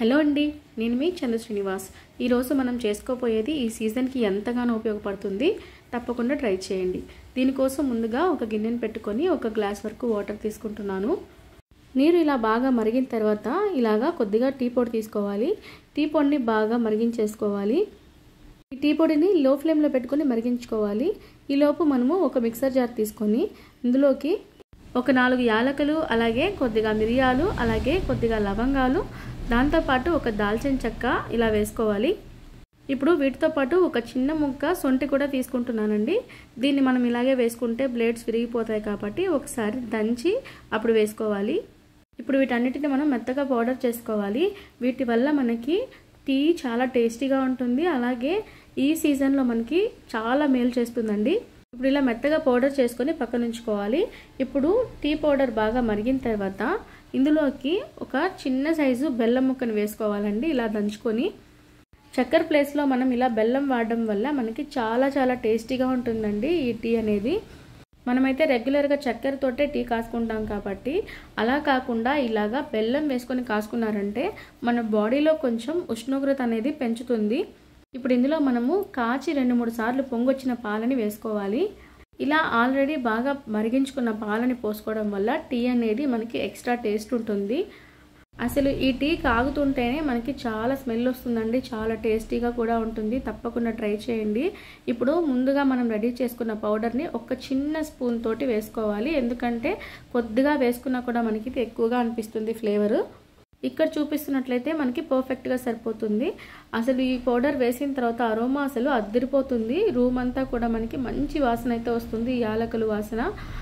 hello అండి నేను మీ చంద్ర శ్రీనివాస్ ఈరోజు మనం చేసుకోబోయేది ఈ సీజన్కి ఎంతగానో ఉపయోగపడుతుంది తప్పకుండా ట్రై చేయండి దీనికోసం ముందుగా ఒక గిన్నెను పెట్టుకొని ఒక గ్లాస్ వరకు వాటర్ తీసుకుంటున్నాను నీరు ఇలా బాగా మరిగిన తర్వాత ఇలాగా కొద్దిగా టీ పొడి తీసుకోవాలి టీ పొడిని బాగా మరిగించేసుకోవాలి ఈ టీ పొడిని లో ఫ్లేమ్లో పెట్టుకొని మరిగించుకోవాలి ఈలోపు మనము ఒక మిక్సర్ జార్ తీసుకొని ఇందులోకి ఒక నాలుగు యాలకులు అలాగే కొద్దిగా మిరియాలు అలాగే కొద్దిగా లవంగాలు దాంతోపాటు ఒక దాల్చిన చెక్క ఇలా వేసుకోవాలి ఇప్పుడు వీటితో పాటు ఒక చిన్న ముక్క సొంటి కూడా తీసుకుంటున్నానండి దీన్ని మనం ఇలాగే వేసుకుంటే బ్లేడ్స్ విరిగిపోతాయి కాబట్టి ఒకసారి దంచి అప్పుడు వేసుకోవాలి ఇప్పుడు వీటన్నిటిని మనం మెత్తగా పౌడర్ చేసుకోవాలి వీటి వల్ల మనకి టీ చాలా టేస్టీగా ఉంటుంది అలాగే ఈ సీజన్లో మనకి చాలా మేలు చేస్తుందండి ఇప్పుడు ఇలా మెత్తగా పౌడర్ చేసుకొని పక్కన ఉంచుకోవాలి ఇప్పుడు టీ పౌడర్ బాగా మరిగిన తర్వాత ఇందులోకి ఒక చిన్న సైజు బెల్లం ముక్కను వేసుకోవాలండి ఇలా దంచుకొని చక్కెర ప్లేస్లో మనం ఇలా బెల్లం వాడడం వల్ల మనకి చాలా చాలా టేస్టీగా ఉంటుందండి ఈ టీ అనేది మనమైతే రెగ్యులర్గా చక్కెరతోటే టీ కాసుకుంటాం కాబట్టి అలా కాకుండా ఇలాగా బెల్లం వేసుకొని కాసుకున్నారంటే మన బాడీలో కొంచెం ఉష్ణోగ్రత అనేది పెంచుతుంది ఇప్పుడు ఇందులో మనము కాచి రెండు మూడు సార్లు పొంగొచ్చిన పాలని వేసుకోవాలి ఇలా ఆల్రెడీ బాగా మరిగించుకున్న పాలని పోసుకోవడం వల్ల టీ అనేది మనకి ఎక్స్ట్రా టేస్ట్ ఉంటుంది అసలు ఈ టీ కాగుతుంటేనే మనకి చాలా స్మెల్ వస్తుందండి చాలా టేస్టీగా కూడా ఉంటుంది తప్పకుండా ట్రై చేయండి ఇప్పుడు ముందుగా మనం రెడీ చేసుకున్న పౌడర్ని ఒక చిన్న స్పూన్ తోటి వేసుకోవాలి ఎందుకంటే కొద్దిగా వేసుకున్నా కూడా మనకి ఎక్కువగా అనిపిస్తుంది ఫ్లేవరు ఇక్కడ చూపిస్తున్నట్లయితే మనకి పర్ఫెక్ట్గా సరిపోతుంది అసలు ఈ పౌడర్ వేసిన తర్వాత అరోమా అసలు అద్దరిపోతుంది రూమ్ అంతా కూడా మనకి మంచి వాసన అయితే వస్తుంది యాలకులు వాసన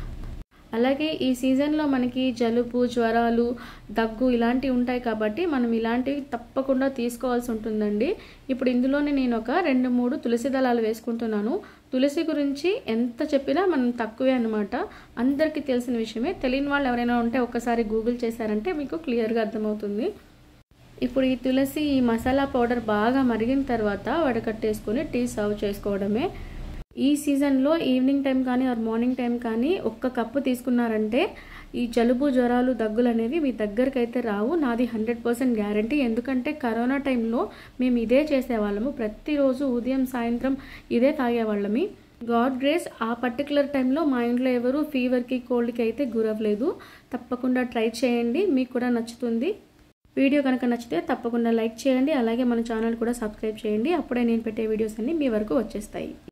అలాగే ఈ సీజన్లో మనకి జలుబు జ్వరాలు దగ్గు ఇలాంటివి ఉంటాయి కాబట్టి మనం ఇలాంటివి తప్పకుండా తీసుకోవాల్సి ఉంటుందండి ఇప్పుడు ఇందులోనే నేను ఒక రెండు మూడు తులసి దళాలు వేసుకుంటున్నాను తులసి గురించి ఎంత చెప్పినా మనం తక్కువే అనమాట అందరికీ తెలిసిన విషయమే తెలియని వాళ్ళు ఎవరైనా ఉంటే ఒక్కసారి గూగుల్ చేశారంటే మీకు క్లియర్గా అర్థమవుతుంది ఇప్పుడు ఈ తులసి ఈ మసాలా పౌడర్ బాగా మరిగిన తర్వాత వడకట్టేసుకొని టీ సర్వ్ చేసుకోవడమే ఈ సీజన్లో ఈవినింగ్ టైం కానీ ఆర్ మార్నింగ్ టైం కానీ ఒక్క కప్పు తీసుకున్నారంటే ఈ జలుబు జ్వరాలు దగ్గులు అనేవి మీ దగ్గరికి అయితే రావు నాది హండ్రెడ్ పర్సెంట్ గ్యారంటీ ఎందుకంటే కరోనా టైంలో మేము ఇదే చేసేవాళ్ళము ప్రతిరోజు ఉదయం సాయంత్రం ఇదే తాగేవాళ్ళమి గాడ్ గ్రేస్ ఆ పర్టికులర్ టైంలో మా ఇంట్లో ఎవరు ఫీవర్కి కోల్డ్కి అయితే గురవ్వలేదు తప్పకుండా ట్రై చేయండి మీకు కూడా నచ్చుతుంది వీడియో కనుక నచ్చితే తప్పకుండా లైక్ చేయండి అలాగే మన ఛానల్ కూడా సబ్స్క్రైబ్ చేయండి అప్పుడే నేను పెట్టే వీడియోస్ అన్నీ మీ వరకు వచ్చేస్తాయి